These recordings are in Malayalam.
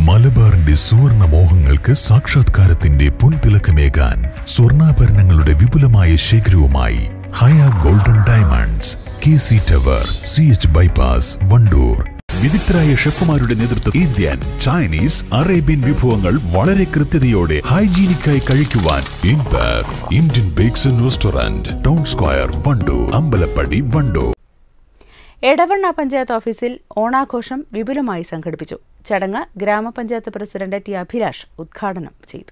മലബാറിന്റെ സുവർണ മോഹങ്ങൾക്ക് സാക്ഷാത്കാരത്തിന്റെ പൊൻതിളക്കമേകാൻ സ്വർണ്ണാഭരണങ്ങളുടെ വിപുലമായ ശേഖരവുമായി Haya golden diamonds K C tower C H bypass Wandoor വിദഗ്ധരായ ഷെഫുമാരുടെ നേതൃത്വം ഇന്ത്യൻ ചൈനീസ് അറേബ്യൻ വിഭവങ്ങൾ വളരെ കൃത്യതയോടെ ഹൈജീനിക്കായി കഴിക്കുവാൻ ഇൻപർ Indian bakes and restaurant town square Wandoor Ambalappadi Wandoor Edavanna panchayat ഓഫീസിൽ ഓണാഘോഷം വിപുലമായി സംഘടിപ്പിച്ചു ചടങ്ങ് ഗ്രാമപഞ്ചായത്ത് പ്രസിഡന്റ് ടി അഭിലാഷ് ഉദ്ഘാടനം ചെയ്തു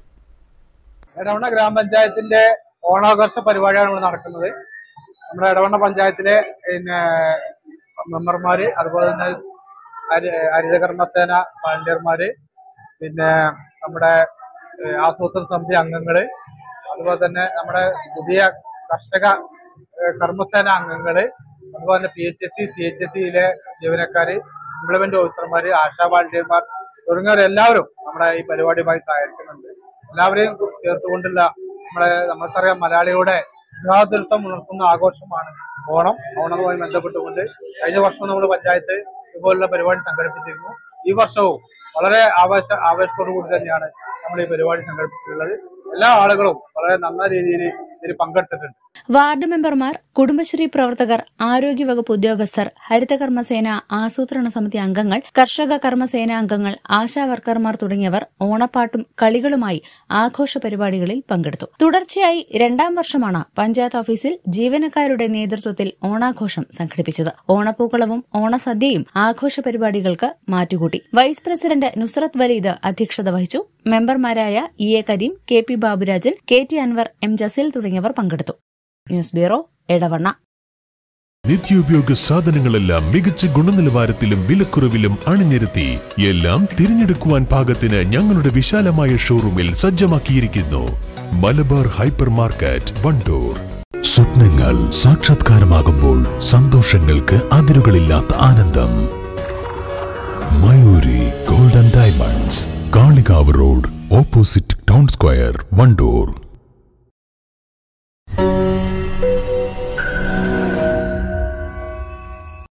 എടവണ്ണ ഗ്രാമപഞ്ചായത്തിന്റെ ഓണാഘോഷ പരിപാടിയാണ് ഇവിടെ നടക്കുന്നത് നമ്മുടെ എടവണ്ണ പഞ്ചായത്തിലെ പിന്നെ മെമ്പർമാര് അതുപോലെ തന്നെ ഹരി- ഹരിതകർമ്മസേന വളണ്ടിയർമാര് പിന്നെ നമ്മുടെ ഏഹ്, ആസൂത്രണ സമിതി അംഗങ്ങള് അതുപോലെ തന്നെ നമ്മുടെ പുതിയ കർഷക ഏഹ്, കർമ്മസേന അംഗങ്ങള് അതുപോലെ തന്നെ P H S C C H S സിയിലെ ജീവനക്കാര് ഇംപ്ലിമെന്റ് ഓഫീസർമാര് ആശാ വാളണ്ടിയർമാർ തുടങ്ങിയവരെല്ലാവരും നമ്മുടെ ഈ പരിപാടിയുമായി സഹകരിക്കുന്നുണ്ട് എല്ലാവരെയും ചേർത്തുകൊണ്ടുള്ള നമ്മളെ നമുക്കറിയാം മലയാളിയുടെ ഗൃഹാതുരത്വം ഉണർത്തുന്ന ആഘോഷമാണ് ഓണം ഓണവുമായി ബന്ധപ്പെട്ടുകൊണ്ട് കഴിഞ്ഞ വർഷം നമ്മൾ പഞ്ചായത്ത് ഇതുപോലുള്ള പരിപാടി സംഘടിപ്പിച്ചിരുന്നു ഈ വർഷവും വളരെ ആവേശ ആവേശത്തോടു കൂടി തന്നെയാണ് നമ്മൾ ഈ പരിപാടി സംഘടിപ്പിച്ചിട്ടുള്ളത് എല്ലാ ആളുകളും വളരെ നല്ല രീതിയിൽ ഇതിൽ പങ്കെടുത്തിട്ടുണ്ട് വാർഡ് മെമ്പർമാർ കുടുംബശ്രീ പ്രവർത്തകർ ആരോഗ്യവകുപ്പ് ഉദ്യോഗസ്ഥർ ഹരിതകർമ്മസേന ആസൂത്രണ സമിതി അംഗങ്ങൾ കർഷക കർമ്മസേന അംഗങ്ങൾ ആശാ വർക്കർമാർ തുടങ്ങിയവർ ഓണപ്പാട്ടും കളികളുമായി ആഘോഷ പരിപാടികളിൽ പങ്കെടുത്തു തുടർച്ചയായി രണ്ടാം വർഷമാണ് പഞ്ചായത്ത് ഓഫീസിൽ ജീവനക്കാരുടെ നേതൃത്വത്തിൽ ഓണാഘോഷം സംഘടിപ്പിച്ചത് ഓണപ്പൂക്കളവും ഓണസദ്യയും ആഘോഷ പരിപാടികൾക്ക് മാറ്റുകൂട്ടി വൈസ് പ്രസിഡന്റ് നുസ്രത് വലീദ് അധ്യക്ഷത വഹിച്ചു മെമ്പർമാരായ E A Kareem K P Baburajan K T Anwar M Jaseel തുടങ്ങിയവർ പങ്കെടുത്തു ന്യൂസ് ബ്യൂറോ എടവണ്ണ നിത്യോപയോഗ സാധനങ്ങളെല്ലാം മികച്ച ഗുണനിലവാരത്തിലും വിലക്കുറവിലും അണിനിരത്തി എല്ലാം തിരഞ്ഞെടുക്കുവാൻ പാകത്തിന് ഞങ്ങളുടെ വിശാലമായ ഷോറൂമിൽ സജ്ജമാക്കിയിരിക്കുന്നു മലബാർ ഹൈപ്പർ മാർക്കറ്റ് വണ്ടൂർ സ്വപ്നങ്ങൾ സാക്ഷാത്കാരമാകുമ്പോൾ സന്തോഷങ്ങൾക്ക് അതിരുകളില്ലാത്ത ആനന്ദം Mayuri golden diamonds Kalikavu road opposite town square Wandoor